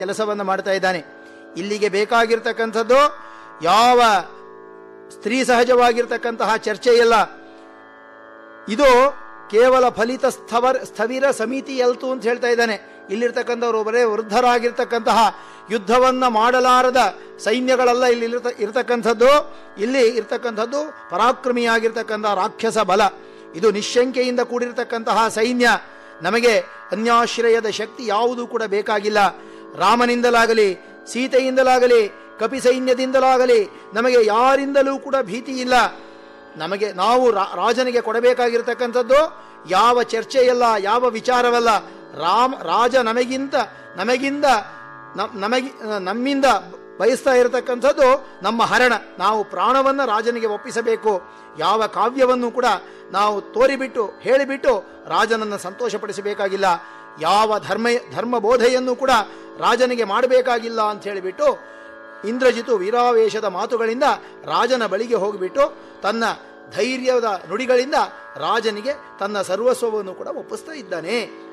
ಕೆಲಸವನ್ನು ಮಾಡ್ತಾ ಇದ್ದಾನೆ ಇಲ್ಲಿಗೆ ಬೇಕಾಗಿರ್ತಕ್ಕಂಥದ್ದು ಯಾವ ಸ್ತ್ರೀ ಸಹಜವಾಗಿರ್ತಕ್ಕಂತಹ ಚರ್ಚೆಯಲ್ಲ ಇದು ಕೇವಲ ಫಲಿತ ಸ್ಥವರ್ ಸ್ಥವಿರ ಸಮಿತಿ ಎಲ್ತು ಅಂತ ಹೇಳ್ತಾ ಇದ್ದಾನೆ ಇಲ್ಲಿರ್ತಕ್ಕಂಥವ್ರು ಬರೇ ವೃದ್ಧರಾಗಿರ್ತಕ್ಕಂತಹ ಯುದ್ಧವನ್ನ ಮಾಡಲಾರದ ಸೈನ್ಯಗಳೆಲ್ಲ ಇಲ್ಲಿ ಇರ್ತ- ಇರ್ತಕ್ಕಂಥದ್ದು ಇಲ್ಲಿ ಇರ್ತಕ್ಕಂಥದ್ದು ಪರಾಕ್ರಮಿಯಾಗಿರ್ತಕ್ಕಂಥ ರಾಕ್ಷಸ ಬಲ ಇದು ನಿಶ್ಶಂಕೆಯಿಂದ ಕೂಡಿರ್ತಕ್ಕಂತಹ ಸೈನ್ಯ ನಮಗೆ ಅನ್ಯಾಶ್ರಯದ ಶಕ್ತಿ ಯಾವುದೂ ಕೂಡ ಬೇಕಾಗಿಲ್ಲ ರಾಮನಿಂದಲಾಗಲಿ ಸೀತೆಯಿಂದಲಾಗಲಿ ಕಪಿ ಸೈನ್ಯದಿಂದಲಾಗಲಿ ನಮಗೆ ಯಾರಿಂದಲೂ ಕೂಡ ಭೀತಿ ಇಲ್ಲ ನಮಗೆ ನಾವು ರಾ- ರಾಜನಿಗೆ ಕೊಡಬೇಕಾಗಿರ್ತಕ್ಕಂಥದ್ದು ಯಾವ ಚರ್ಚೆಯಲ್ಲ ಯಾವ ವಿಚಾರವಲ್ಲ ರಾಮ ರಾಜ ನಮಗಿಂತ ನಮಗಿಂದ ನಮ್- ನಮಗಿ ನಮ್ಮಿಂದ ಬಯಸ್ತಾ ಇರತಕ್ಕಂಥದ್ದು ನಮ್ಮ ಹರಣ ನಾವು ಪ್ರಾಣವನ್ನು ರಾಜನಿಗೆ ಒಪ್ಪಿಸಬೇಕು ಯಾವ ಕಾವ್ಯವನ್ನು ಕೂಡ ನಾವು ತೋರಿಬಿಟ್ಟು ಹೇಳಿಬಿಟ್ಟು ರಾಜನನ್ನು ಸಂತೋಷಪಡಿಸಬೇಕಾಗಿಲ್ಲ ಯಾವ ಧರ್ಮ ಧರ್ಮ ಬೋಧೆಯನ್ನು ಕೂಡ ರಾಜನಿಗೆ ಮಾಡಬೇಕಾಗಿಲ್ಲ ಅಂತ ಹೇಳಿಬಿಟ್ಟು ಇಂದ್ರಜಿತು ವೀರಾವೇಶದ ಮಾತುಗಳಿಂದ ರಾಜನ ಬಳಿಗೆ ಹೋಗಿಬಿಟ್ಟು ತನ್ನ ಧೈರ್ಯದ ನುಡಿಗಳಿಂದ ರಾಜನಿಗೆ ತನ್ನ ಸರ್ವಸ್ವವನ್ನು ಕೂಡ ಒಪ್ಪಿಸ್ತಾ ಇದ್ದಾನೆ